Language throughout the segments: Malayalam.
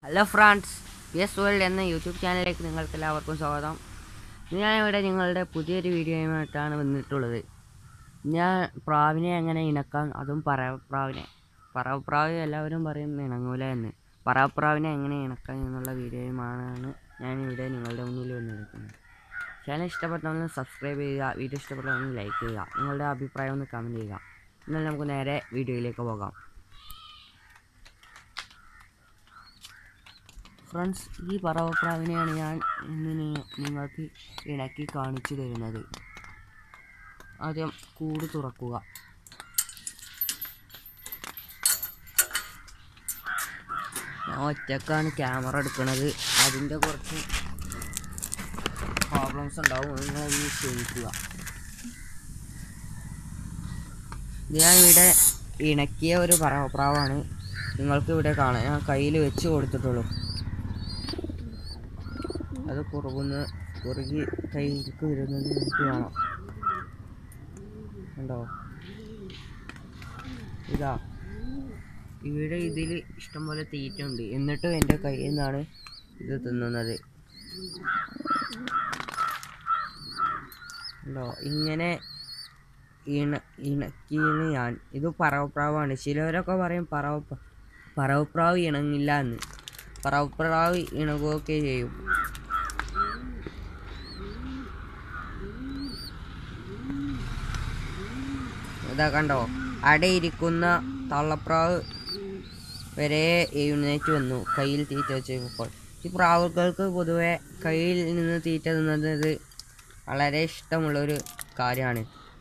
Hello France P S world എന്ന യൂട്യൂബ് ചാനലിലേക്ക് നിങ്ങൾക്ക് എല്ലാവർക്കും സ്വാഗതം ഞാനിവിടെ നിങ്ങളുടെ പുതിയൊരു വീഡിയോയുമായിട്ടാണ് വന്നിട്ടുള്ളത് ഞാൻ പ്രാവിനെ എങ്ങനെ ഇണക്കാം അതും പറവപ്രാവിനെ പറവപ്രാവ് എല്ലാവരും പറയും ഇണങ്ങൂല എന്ന് പറവപ്രാവിനെ എങ്ങനെ ഇണക്കാം എന്നുള്ള വീഡിയോയുമാണ് ഞാനിവിടെ നിങ്ങളുടെ മുന്നിൽ വന്നിരിക്കുന്നത് ചാനൽ ഇഷ്ടപ്പെട്ടവന്ന് സബ്സ്ക്രൈബ് ചെയ്യുക വീഡിയോ ഇഷ്ടപ്പെട്ടവന്ന് ലൈക്ക് ചെയ്യുക നിങ്ങളുടെ അഭിപ്രായം ഒന്ന് കമൻറ്റ് ചെയ്യുക എന്നാൽ നമുക്ക് നേരെ വീഡിയോയിലേക്ക് പോകാം ഫ്രണ്ട്സ് ഈ പറവപ്രാവിനെയാണ് ഞാൻ ഇന്ന് നി- നിങ്ങൾക്ക് ഇണക്കി കാണിച്ചു തരുന്നത് ആദ്യം കൂട് തുറക്കുക ഞാൻ ഒറ്റക്കാണ് ക്യാമറ എടുക്കുന്നത് അതിൻ്റെ കുറച്ച് പ്രോബ്ലംസ് ഉണ്ടാവും നിങ്ങളൊന്ന് ക്ഷമിക്കുക ഇത് ഞാൻ ഇവിടെ ഇണക്കിയ ഒരു പറവപ്രാവാണ് നിങ്ങൾക്ക് ഇവിടെ കാണാം ഞാൻ കയ്യിൽ വെച്ച് കൊടുത്തിട്ടുള്ളൂ അത് കുറുകുന്ന കുറുകി കൈക്ക് വരുന്നത് നിങ്ങൾക്ക് കാണാം ഉണ്ടോ ഇതാ ഇവിടെ ഇതിൽ ഇഷ്ടംപോലെ തീറ്റ ഉണ്ട് എന്നിട്ടും എൻ്റെ കയ്യിൽ നിന്നാണ് ഇത് തിന്നുന്നത് ഉണ്ടോ ഇങ്ങനെ ഇണ ഇണക്കിയാണ് ഞാൻ ഇത് പറവപ്രാവാണ് ചിലവരൊക്കെ പറയും പറവ പറവപ്രാവ് ഇണങ്ങില്ല എന്ന് പറവപ്രാവ് ഇണകുകയൊക്കെ ചെയ്യും ഇതാ കണ്ടോ അടയിരിക്കുന്ന തള്ളപ്രാവ് വരെ എഴുന്നേറ്റ് വന്നു കയ്യിൽ തീറ്റ വെച്ചപ്പോൾ ഈ പ്രാവുകൾക്ക് പൊതുവെ കയ്യിൽ നിന്ന് തീറ്റ തിന്നുന്നത് വളരെ ഇഷ്ടമുള്ളൊരു കാര്യമാണ്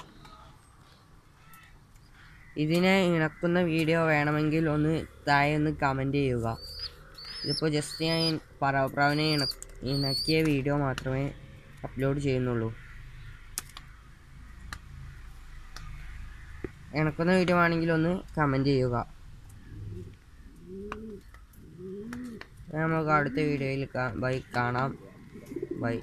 ഇതിനെ ഇണക്കുന്ന വീഡിയോ വേണമെങ്കിൽ ഒന്ന് താഴെ ഒന്ന് കമൻറ്റ് ചെയ്യുക ഇതിപ്പോൾ ജസ്റ്റ് ഞാൻ പറവപ്രാവിനെ ഇണ ഇണക്കിയ വീഡിയോ മാത്രമേ അപ്ലോഡ് ചെയ്യുന്നുള്ളൂ ഇണക്കുന്ന വീഡിയോ ആണെങ്കിൽ ഒന്ന് കമൻറ്റ് ചെയ്യുക നമുക്ക് അടുത്ത വീഡിയോയിൽ ബൈ കാണാം bye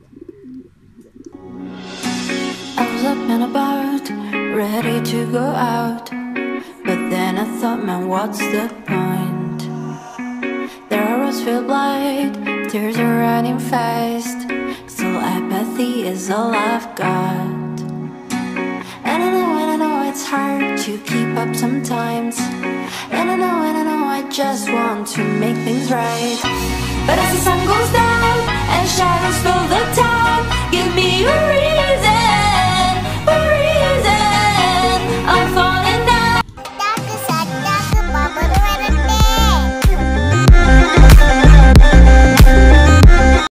I was up and about, ready to go out. But then I thought, man, what's the point? There are roads filled blind, tears are running fast. Still, apathy is all I've got. And I know, and I know it's hard to keep up sometimes. And I know, and I know I just want to make things right. But as the sun goes down and shadows fill the town.